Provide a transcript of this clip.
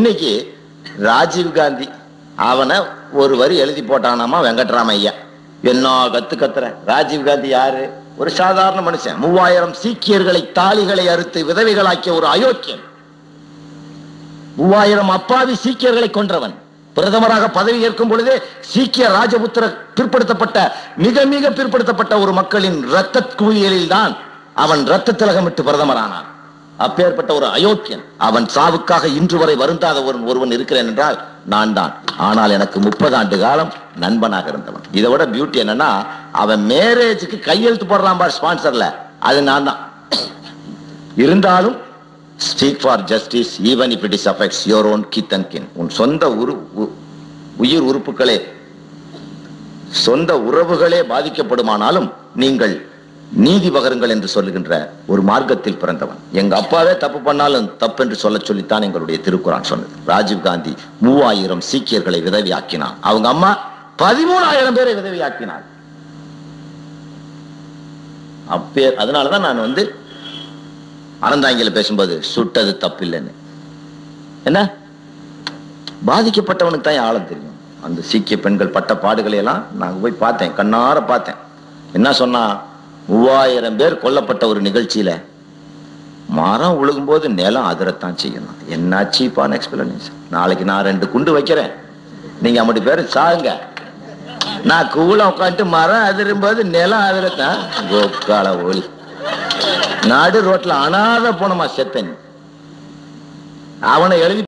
இன்னைக்கு ராஜீவ் காந்தி அவனை ஒரு வரி எழுதி போட்டானாமா வெங்கட்ராமையா என்ன கத்து கத்துறேன் ராஜீவ் காந்தி யாரு ஒரு சாதாரண மனுஷன் மூவாயிரம் சீக்கியர்களை தாலிகளை அறுத்து விதவைகளாக்கிய ஒரு அயோக்கியன் மூவாயிரம் அப்பாவி சீக்கியர்களை கொன்றவன் பிரதமராக பதவி ஏற்கும் பொழுதே சீக்கிய ராஜபுத்திர பிற்படுத்தப்பட்ட மிக மிக பிற்படுத்தப்பட்ட ஒரு மக்களின் இரத்த குவியலில் தான் அவன் இரத்த திலகமிட்டு பிரதமரானான் அப்பேற்பட்ட ஒரு அயோக்கியன் அவன் சாவுக்காக இன்று வரை வருந்தாத ஒரு ஒருவன் இருக்கிறேன் என்றால் நான் தான் ஆனால் எனக்கு முப்பது ஆண்டு காலம் நண்பனாக இருந்தவன் இதை விட பியூட்டி என்னன்னா அவன் மேரேஜுக்கு கையெழுத்து போடுறான் பார் ஸ்பான்சர்ல அது நான் தான் இருந்தாலும் speak for justice even if it is affects your own kith and kin உன் சொந்த உரு உ- உயிர் உறுப்புகளே சொந்த உறவுகளே பாதிக்கப்படுமானாலும் நீங்கள் நீதி பகருங்கள் என்று சொல்லுகின்ற ஒரு மார்க்கத்தில் பிறந்தவன் எங்க அப்பாவே தப்பு பண்ணாலும் தப்பு என்று சொல்ல சொல்லித்தான் எங்களுடைய திருக்குறான் சொன்னது ராஜீவ் காந்தி மூவாயிரம் சீக்கியர்களை விதவியாக்கினான் அவங்க அம்மா பதிமூணாயிரம் பேரை விதவியாக்கினார் அப்பே அதனாலதான் நான் வந்து அறந்தாங்கில பேசும்போது சுட்டது தப்பில்லைன்னு என்ன பாதிக்கப்பட்டவனுக்கு தான் ஆழம் தெரியும் அந்த சீக்கிய பெண்கள் பட்ட பாடுகளை எல்லாம் நான் போய் பார்த்தேன் கண்ணார பார்த்தேன் என்ன சொன்னா மூவாயிரம் பேர் கொல்லப்பட்ட ஒரு நிகழ்ச்சியில மரம் விழுகும்போது நிலம் அதிரத்தான் செய்யணும் என்ன சீப்பான எக்ஸ்பிளனேஷன் நாளைக்கு நான் ரெண்டு குண்டு வைக்கிறேன் நீங்க அப்படி பேர் சாகுங்க நான் கூல உட்காந்துட்டு மரம் அதிரும்போது நிலம் அதிரத்தான் கோக்கால ஒளி நாடு ரோட்ல அனாத போனமா செத்தன் அவனை எழுதி